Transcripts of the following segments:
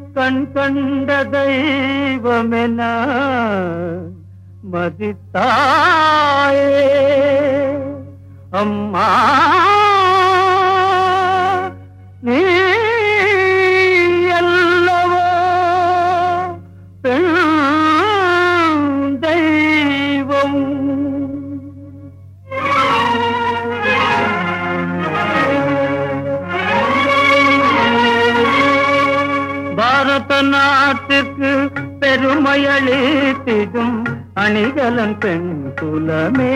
கண் கண்ட தெய்வமென மதித்தாயே அம்மா நீ அல்லவோ பெண் தெய்வம் பாரத நாட்டுக்கு பெருமையளித்திடும் அணிகலன் பெண் குலமே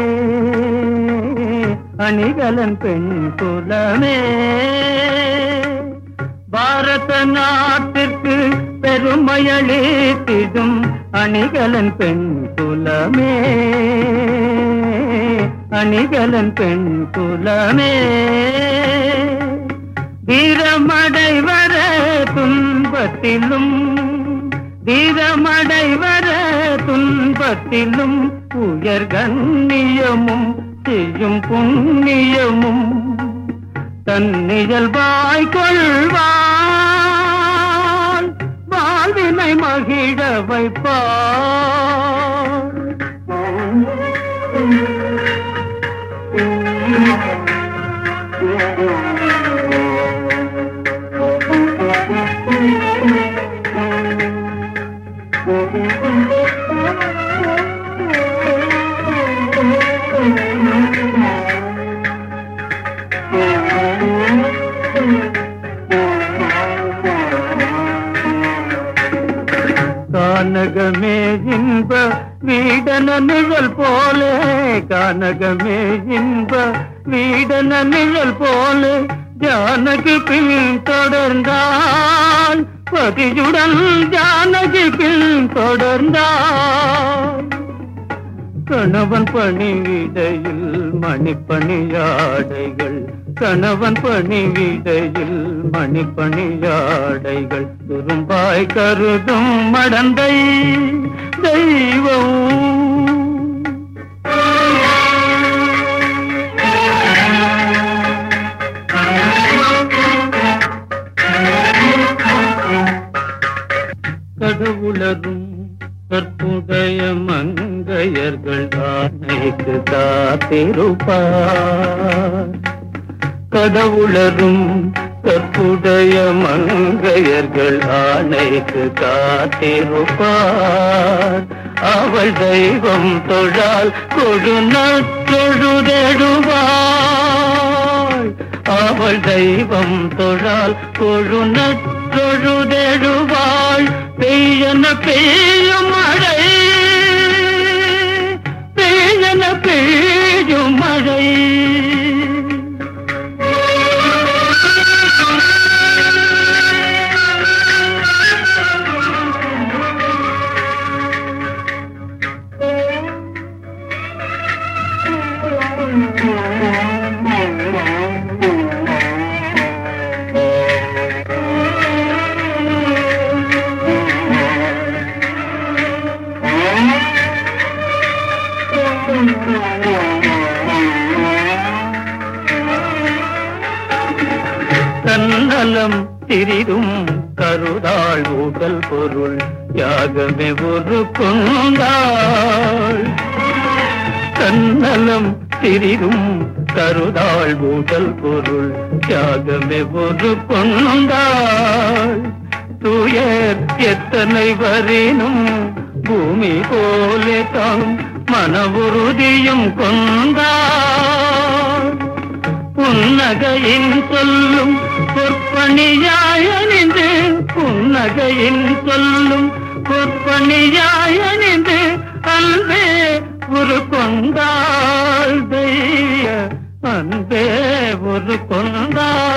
அணிகலன் பெண் குலமே பாரத நாட்டிற்கு பெருமையளித்திடும் அணிகலன் பெண் குலமே அணிகலன் பெண் குலமே வீரமடைவர துன்பத்திலும் வீரமடைவர துன்பத்திலும் உயர் கண்ணியமும் செய்யும் புண்ணியமும் தன்னியல்பாய் கொள்வான் வாழ்வினை மகிழ வைப்பான் கானகமே இன்ப வீடன நிழல் போலே கானகமே இன்ப வீடன நிழல் போலே ஜானகி பின் தொடர்ந்தாள் பதியுடன் ஜானகி பின் தொடர்ந்தாள் கணவன் பணிவிடையில் மணிப்பணியாடைகள் கணவன் பணிவிடையில் மணிப்பணியாடைகள் துரும்பாய் கருதும் மடந்தை தெய்வம் கடவுளரும் கற்புடைய மங்கையர்கள் ஆணைக்கு காத்திருப்பார் கடவுளரும் கற்புடைய மங்கையர்கள் ஆணைக்கு காத்திருப்பார் அவள் தெய்வம் தொழால் கொழுநற்றொழுதெடுவாள் அவள் தெய்வம் தொழால் கொழுநற்றொழுதெடுவாள் பெய்யன பெய்யும் மழை பெய்யன பெய்யும் மழை தன்னலம் சிறிதும் கருதாள் உடல் பொருள் யாகமே ஒரு கொண்டாள் தன்னலம் சிறிதும் கருதாள் உடல் பொருள் தியாகமே ஒரு கொண்டாள் துயர் எத்தனை வரினும் பூமி போலே தானும் மன உறுதியும் கொண்டாள் புன்னகையின் சொல்லும் பொற்பணியாயணிந்து புன்னகையின் சொல்லும் பொற்பணியாயணிந்து அன்பே ஒரு கொண்டாள் தெய்ய அன்பே ஒரு கொண்டாள்